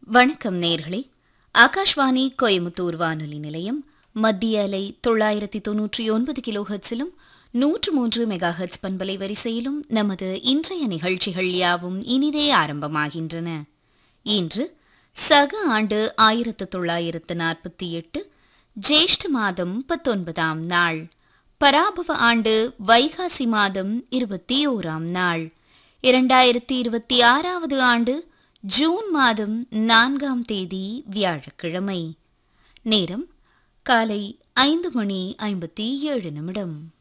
வணக்கம் நேர்களே ஆகாஷ்வாணி கோயமுத்தூர் வானொலி நிலையம் மத்திய அலை தொள்ளாயிரத்தி தொன்னூற்றி ஒன்பது கிலோ ஹெட்ஸிலும் நூற்று மூன்று மெகா ஹெட்ஸ் பண்பலை வரிசையிலும் நமது இன்றைய நிகழ்ச்சிகள் யாவும் இனிதே ஆரம்பமாகின்றன இன்று சக ஆண்டு ஆயிரத்து தொள்ளாயிரத்து நாற்பத்தி எட்டு ஜேஷ்ட மாதம் பத்தொன்பதாம் நாள் பராபவ ஆண்டு வைகாசி மாதம் இருபத்தி ஓராம் நாள் இரண்டாயிரத்தி இருபத்தி ஆறாவது ஆண்டு ஜூன் மாதம் நான்காம் தேதி வியாழக்கிழமை நேரம் காலை ஐந்து மணி ஐம்பத்தி ஏழு நிமிடம்